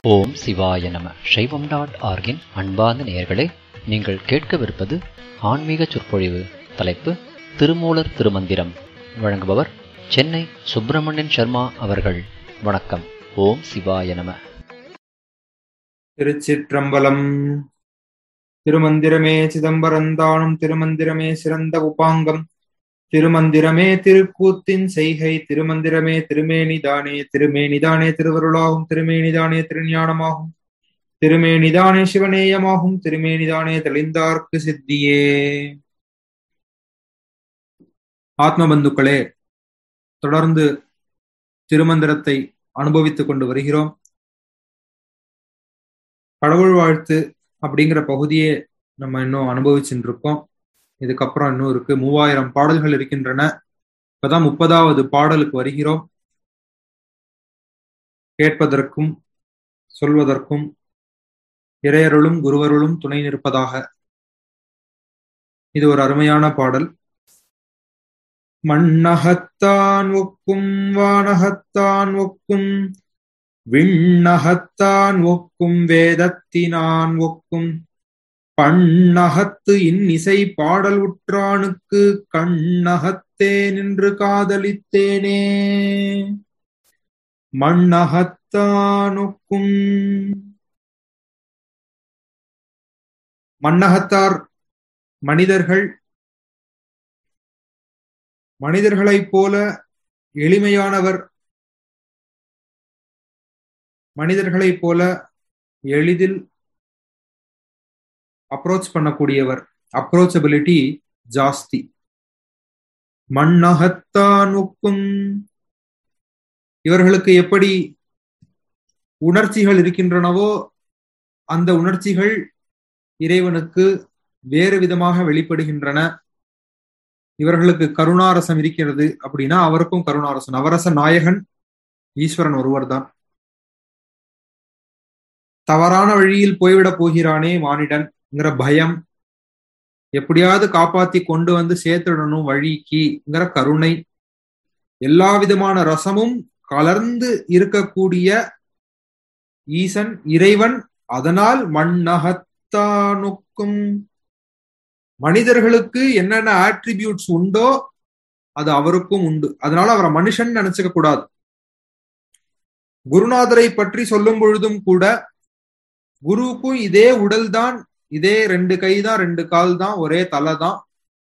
ஓம் சிவாய நம சைவம் டாட் ஆர்கின் அன்பார்ந்த நேயர்களே நீங்கள் கேட்கவிருப்பது ஆன்மீக சொற்பொழிவு தலைப்பு திருமூலர் திருமந்திரம் வழங்குபவர் சென்னை சுப்பிரமணியன் சர்மா அவர்கள் வணக்கம் ஓம் சிவாய நம திருச்சிற்றம்பலம் திருமந்திரமே சிதம்பரந்தானும் திருமந்திரமே சிறந்த உபாங்கம் திருமந்திரமே திருக்கூத்தின் செய்கை திருமந்திரமே திருமேனிதானே திருமேனிதானே திருவருளாகும் திருமேனிதானே திருஞானமாகும் திருமேனிதானே சிவநேயமாகும் திருமேனிதானே தெளிந்தார்க்கு சித்தியே ஆத்ம பந்துக்களே தொடர்ந்து திருமந்திரத்தை அனுபவித்துக் கொண்டு வருகிறோம் கடவுள் வாழ்த்து அப்படிங்கிற பகுதியே நம்ம இன்னும் அனுபவிச்சுட்டு இருக்கோம் இதுக்கப்புறம் இன்னும் இருக்கு மூவாயிரம் பாடல்கள் இருக்கின்றன இப்பதான் முப்பதாவது பாடலுக்கு வருகிறோம் கேட்பதற்கும் சொல்வதற்கும் இறையருளும் குருவருளும் துணை நிற்பதாக இது ஒரு அருமையான பாடல் மண்ணகத்தான் ஒக்கும் வானகத்தான் ஒக்கும் விண்ணகத்தான் ஒக்கும் வேதத்தினான் ஒக்கும் பண்ணகத்து இன்னிசை பாடல் உற்றானுக்கு கண்ணகத்தே நின்று காதலித்தேனே மண்ணகத்தானொக்கும் மண்ணகத்தார் மனிதர்கள் மனிதர்களைப் போல எளிமையானவர் மனிதர்களைப் போல எளிதில் அப்ரோச் பண்ணக்கூடியவர் அப்ரோச்சபிலிட்டி ஜாஸ்தி மண்ணகத்தான் ஒக்கும் இவர்களுக்கு எப்படி உணர்ச்சிகள் இருக்கின்றனவோ அந்த உணர்ச்சிகள் இறைவனுக்கு வேறு விதமாக வெளிப்படுகின்றன இவர்களுக்கு கருணாரசம் இருக்கிறது அப்படின்னா அவருக்கும் கருணாரசன் அவரச நாயகன் ஈஸ்வரன் ஒருவர் தான் தவறான வழியில் போய்விடப் போகிறானே மானிடன்ங்கிற பயம் எப்படியாவது காப்பாத்தி கொண்டு வந்து சேர்த்துடணும் வழிக்குங்கிற கருணை எல்லா விதமான ரசமும் கலர்ந்து இருக்கக்கூடிய ஈசன் இறைவன் அதனால் மண்ணகத்தானுக்கும் மனிதர்களுக்கு என்னென்ன ஆட்ரிபியூட்ஸ் உண்டோ அது அவருக்கும் உண்டு அதனால அவரை மனுஷன் நினைச்சுக்க கூடாது குருநாதரை பற்றி சொல்லும் பொழுதும் கூட குருவுக்கும் இதே உடல் தான் இதே ரெண்டு கை தான் ரெண்டு கால் தான் ஒரே தலை தான்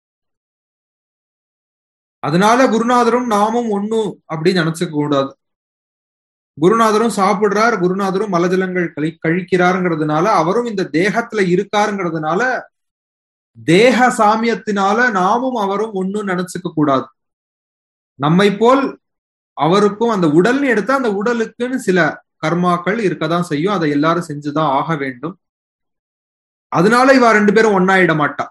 அதனால குருநாதரும் நாமும் ஒண்ணு அப்படின்னு நினைச்சுக்க கூடாது குருநாதரும் சாப்பிடுறார் குருநாதரும் மலஜலங்கள் கழி கழிக்கிறாருங்கிறதுனால அவரும் இந்த தேகத்துல இருக்காருங்கிறதுனால தேக சாமியத்தினால நாமும் அவரும் ஒன்னும் நினைச்சுக்க கூடாது நம்மை போல் அவருக்கும் அந்த உடல்னு எடுத்தா அந்த உடலுக்குன்னு சில கர்மாக்கள் இருக்கதான் செய்யும் அதை எல்லாரும் செஞ்சுதான் ஆக வேண்டும் அதனால இவ ரெண்டு பேரும் ஒன்னாயிட மாட்டா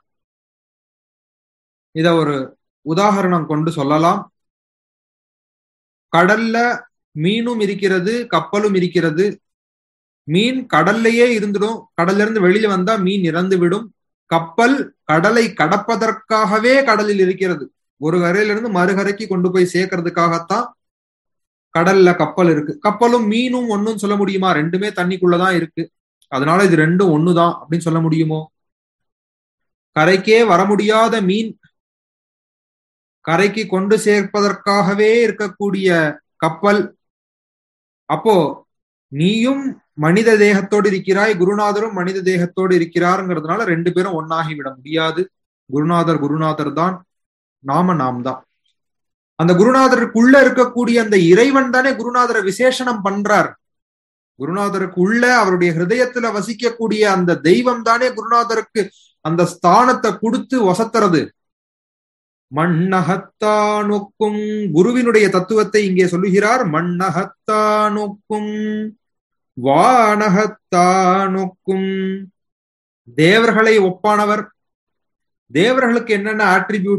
இத ஒரு உதாகரணம் கொண்டு சொல்லலாம் கடல்ல மீனும் இருக்கிறது கப்பலும் இருக்கிறது மீன் கடல்லையே இருந்துடும் கடல்ல இருந்து வெளியில வந்தா மீன் இறந்து விடும் கப்பல் கடலை கடப்பதற்காகவே கடலில் இருக்கிறது ஒரு கரையிலிருந்து மறுகரைக்கு கொண்டு போய் சேர்க்கறதுக்காகத்தான் கடல்ல கப்பல் இருக்கு கப்பலும் மீனும் ஒன்னும் சொல்ல முடியுமா ரெண்டுமே தண்ணிக்குள்ளதான் இருக்கு அதனால இது ரெண்டும் ஒண்ணுதான் அப்படின்னு சொல்ல முடியுமோ கரைக்கே வர முடியாத மீன் கரைக்கு கொண்டு சேர்ப்பதற்காகவே இருக்கக்கூடிய கப்பல் அப்போ நீயும் மனித தேகத்தோடு இருக்கிறாய் குருநாதரும் மனித தேகத்தோடு இருக்கிறாருங்கிறதுனால ரெண்டு பேரும் ஒன்னாகி விட முடியாது குருநாதர் குருநாதர் தான் நாம நாம் தான் அந்த குருநாதருக்குள்ள இருக்கக்கூடிய அந்த இறைவன் தானே குருநாதரை விசேஷனம் பண்றார் குருநாதருக்கு உள்ள அவருடைய ஹிருதயத்துல வசிக்கக்கூடிய அந்த தெய்வம் தானே குருநாதருக்கு அந்த ஸ்தானத்தை கொடுத்து வசத்துறது மண்ணகத்தானொக்கும் குருவினுடைய தத்துவத்தை இங்கே சொல்லுகிறார் மண்ணகத்தானொக்கும் வானகத்தானொக்கும் தேவர்களை ஒப்பானவர் தேவர்களுக்கு என்னென்ன ஆட்ரிபியூட்